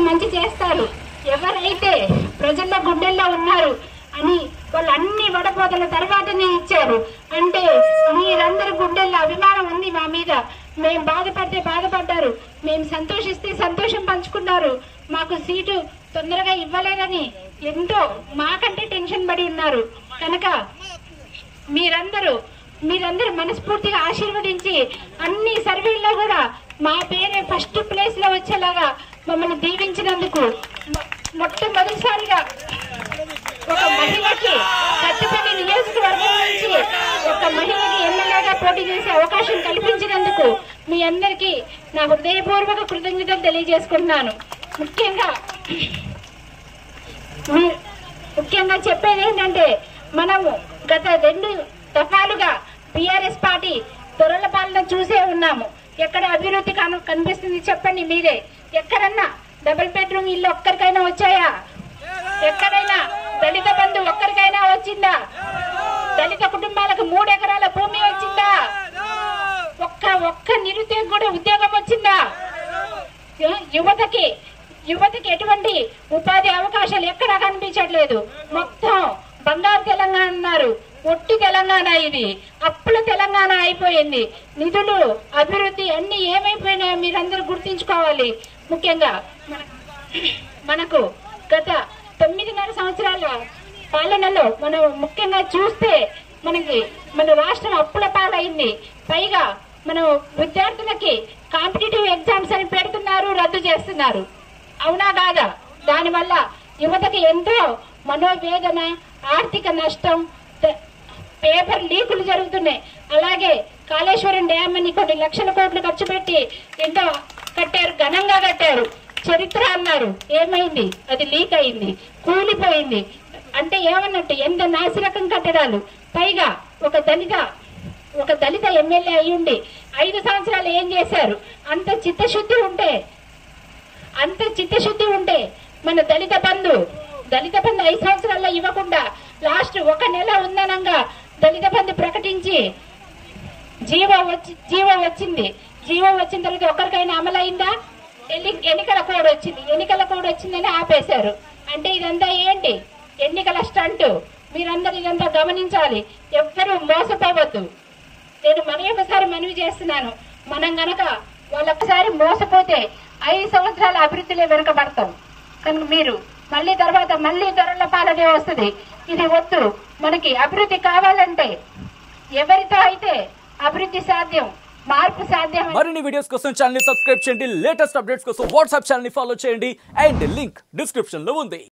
మంచి చేస్తారు ఎవరైతే ప్రజల గుండెల్లో ఉన్నారు అని వాళ్ళు అన్ని వడపోతల తర్వాతనే ఇచ్చారు అంటే మీరందరి గుండెల్లో అభిమానం ఉంది మా మీద మేము బాధపడితే బాధపడ్డారు మేము సంతోషిస్తే సంతోషం పంచుకున్నారు మాకు సీటు తొందరగా ఇవ్వలేదని ఎంతో మాకంటే టెన్షన్ పడి ఉన్నారు కనుక మీరందరూ మీరందరూ మనస్ఫూర్తిగా ఆశీర్వదించి అన్ని సర్వేల్లో కూడా మా పేరే ఫస్ట్ ప్లేస్ లో వచ్చేలాగా మమ్మల్ని దీవించినందుకు మొ- మొట్టమొదటిసారిగా ఒక మహిళకి కట్టుపల్లి నియోజకవర్గం నుంచి ఒక మహిళకి ఎమ్మెల్యేగా పోటీ చేసే అవకాశం కల్పించినందుకు మీ అందరికీ నా హృదయపూర్వక కృతజ్ఞతలు తెలియజేసుకుంటున్నాను ముఖ్యంగా మీ- ముఖ్యంగా చెప్పేది ఏంటంటే మనము గత రెండు దఫాలుగా బిఆర్ఎస్ పార్టీ దొరల పాలన చూసే ఉన్నాము ఎక్కడ అభివృద్ధి కను- కనిపిస్తుంది చెప్పండి మీరే ఎక్కడన్నా డబుల్ బెడ్రూమ్ ఇల్లు ఒక్కరికైనా వచ్చాయా ఎక్కడైనా దళిత బంధు ఒక్కరికైనా వచ్చిందా దళిత కుటుంబాలకు మూడు ఎకరాల భూమి వచ్చిందా ఒక్క ఒక్క నిరుద్యోగ కూడా ఉద్యోగం వచ్చిందా యు- యువతకి యువతకి ఎటువంటి ఉపాధి అవకాశాలు ఎక్కడా కనిపించట్లేదు మొత్తం బంగారు తెలంగాణ అన్నారు ఒట్టి తెలంగాణ ఇది అప్పుల తెలంగాణ అయిపోయింది నిధులు అభివృద్ధి అన్ని ఏమైపోయినాయో మీరందరూ గుర్తించుకోవాలి ముఖ్యంగా మన- మనకు గత తొమ్మిదిన్నర సంవత్సరాల పాలనలో మనం ముఖ్యంగా చూస్తే మనకి మన రాష్ట్రం అప్పుల పాలైంది పైగా మనం విద్యార్థులకి కాంపిటేటివ్ ఎగ్జామ్స్ అని పెడుతున్నారు రద్దు చేస్తున్నారు అవునా కాదా దానివల్ల యువతకి ఎంతో మనోవేదన ఆర్థిక నష్టం త- పేపర్ లీకులు జరుగుతున్నాయి అలాగే కాళేశ్వరం డ్యామ్ అని కొన్ని లక్షల కోట్లు ఖర్చు పెట్టి ఎంతో కట్టారు ఘనంగా కట్టారు చరిత్ర అన్నారు ఏమైంది అది లీక్ అయింది కూలిపోయింది అంటే ఏమన్నట్టు ఎంత నాసిరకం కట్టడాలు పైగా ఒక దళిత ఒక దళిత ఎమ్మెల్యే అయ్యుండి ఐదు సంవత్సరాలు ఏం చేశారు అంత చిత్తశుద్ధి ఉంటే అంత చిత్తశుద్ధి ఉంటే మన దళిత బంధు దళిత బంధు ఐదు సంవత్సరాల్లో ఇవ్వకుండా లాస్ట్ ఒక నెల ఉందనంగా దళిత బంధు ప్రకటించి జీవో వచ్చి జీవో వచ్చింది జీవో వచ్చిన తర్వాత ఒకరికైనా అమలైందా ఎన్ని- ఎన్నికల కోడ్ వచ్చింది ఎన్నికల కోడ్ వచ్చిందని ఆపేశారు అంటే ఇదంతా ఏంటి ఎన్నికల స్టంట్ మీరందరూ ఇదంతా గమనించాలి ఎవ్వరూ మోసపోవద్దు నేను మరి ఒకసారి మనవి చేస్తున్నాను మనం గనక వాళ్ళొక్కసారి మోసపోతే ఐదు సంవత్సరాల అభివృద్ధిలో వెనుకబడతాం కనుక మీరు మళ్ళీ తర్వాత మళ్ళీ ధరల పాలనే వస్తుంది ఇది వద్దు మనకి అభివృద్ధి కావాలంటే ఎవరితో అయితే అభివృద్ధి సాధ్యం మార్పు సాధ్యం మరిన్ని వీడియోస్ కోసం ఛానల్ ని సబ్స్క్రైబ్ చేయండి లేటెస్ట్ అప్డేట్స్ కోసం వాట్సాప్ ఛానల్ ని ఫాలో చేయండి అండ్ లింక్ డిస్క్రిప్షన్ లో ఉంది